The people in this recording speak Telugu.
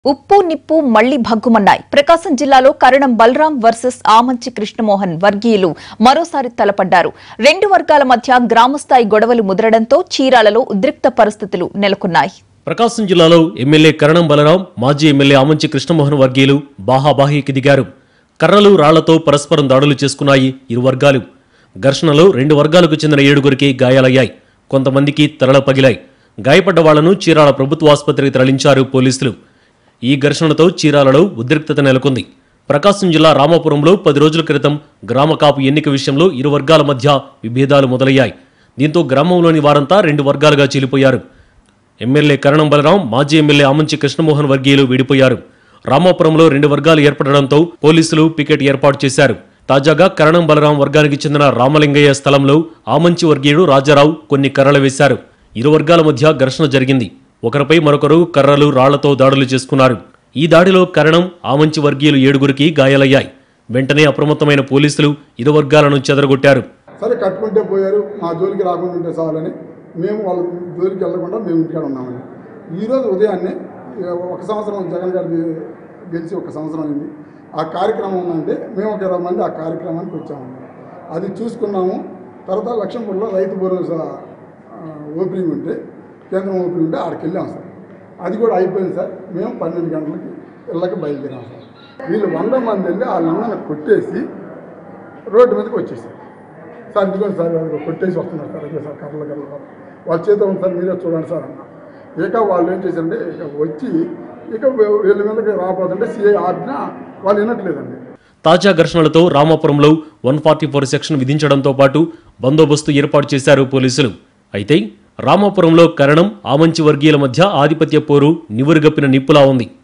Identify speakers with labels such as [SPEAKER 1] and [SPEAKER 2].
[SPEAKER 1] ఉప్పు నిప్పు మళ్లీ భగ్గుమన్నాయి ప్రకాశం జిల్లాలో కరణం బలరాం వర్సెస్ ఆమంచి కృష్ణమోహన్ వర్గీయులు మరోసారి తలపడ్డారు రెండు వర్గాల మధ్య గ్రామస్థాయి గొడవలు ముదరడంతో చీరాలలో ఉద్రిక్త పరిస్థితులు నెలకొన్నాయి
[SPEAKER 2] ప్రకాశం జిల్లాలో ఎమ్మెల్యే కరణం బలరాం మాజీ ఎమ్మెల్యే ఆమంచి కృష్ణమోహన్ వర్గీయులు బాహాబాహీకి దిగారు కర్రలు రాళ్లతో పరస్పరం దాడులు చేసుకున్నాయి ఇరు వర్గాలు ఘర్షణలో రెండు వర్గాలకు చెందిన ఏడుగురికి గాయాలయ్యాయి కొంతమందికి తలల పగిలాయి గాయపడ్డ వాళ్లను చీరాల ప్రభుత్వ ఆసుపత్రికి తరలించారు పోలీసులు ఈ ఘర్షణతో చీరాలలో ఉద్రిక్తత నెలకొంది ప్రకాశం జిల్లా రామాపురంలో పది రోజుల క్రితం గ్రామ కాపు ఎన్నిక విషయంలో ఇరు వర్గాల మధ్య విభేదాలు మొదలయ్యాయి దీంతో గ్రామంలోని వారంతా రెండు వర్గాలుగా చీలిపోయారు ఎమ్మెల్యే కరణం బలరాం మాజీ ఎమ్మెల్యే ఆమంచి కృష్ణమోహన్ వర్గీయులు విడిపోయారు రామాపురంలో రెండు వర్గాలు ఏర్పడడంతో పోలీసులు పికెట్ ఏర్పాటు చేశారు తాజాగా కరణం బలరాం వర్గానికి చెందిన రామలింగయ్య స్థలంలో ఆమంచి వర్గీయుడు రాజారావు కొన్ని కర్రలు వేశారు ఇరు వర్గాల మధ్య ఘర్షణ జరిగింది ఒకరిపై మరొకరు కర్రలు రాళ్లతో దాడులు చేసుకున్నారు ఈ దాడిలో కరణం ఆమంచి వర్గీయులు ఏడుగురికి గాయాలయ్యాయి వెంటనే అప్రమత్తమైన పోలీసులు ఇరు వర్గాలను చెదరగొట్టారు
[SPEAKER 3] సరే కట్టుకుంటే పోయారు మా జోలికి రాకుండా ఉంటే చాలని మేము వాళ్ళ జోలికి వెళ్లకుండా మేము ఇంటికాడ ఉన్నామని ఈరోజు ఉదయాన్నే ఇక ఒక సంవత్సరం జగన్ గారి గెలిచి ఒక సంవత్సరం అయింది ఆ కార్యక్రమం ఉందంటే మేము ఒక ఇరవై మంది ఆ కార్యక్రమానికి వచ్చాము అది చూసుకున్నాము తర్వాత లక్ష్మీపూర్లో రైతు భరోసా ఆ, ఓపెనింగ్ ఉంటే కేంద్రం ఓపెనింగ్ ఉంటే ఆడికి వెళ్ళాం సార్ అది కూడా అయిపోయింది సార్ మేము పన్నెండు గంటలకి ఇళ్ళకి బయలుదేరాం సార్ వీళ్ళు వంద మంది వెళ్ళి వాళ్ళందరిని కొట్టేసి రోడ్డు మీదకి వచ్చేసారు సార్ ఇదిగోండి సార్ అది కొట్టేసి వస్తున్నారు సార్ అదే సార్ కర్రలు కర్రలు కర్రలు. వాళ్ళ చేత ఉంది సార్ మీరే చూడండి సార్ అన్న ఇక వాళ్ళు ఏం చేశారంటే ఇక వచ్చి ఇక వీళ్ళ మీదకి రాబోతుంటే సిఐ ఆజ్ఞ వాళ్ళు వినట్లేదండి
[SPEAKER 2] తాజా ఘర్షణలతో రామాపురంలో వన్ ఫార్టీ ఫోర్ సెక్షన్ విధించడంతో పాటు బందోబస్తు ఏర్పాటు చేశారు పోలీసులు అయితే రామాపురంలో కరణం ఆమంచి వర్గీయుల మధ్య ఆధిపత్య పోరు నివురుగప్పిన నిప్పులా ఉంది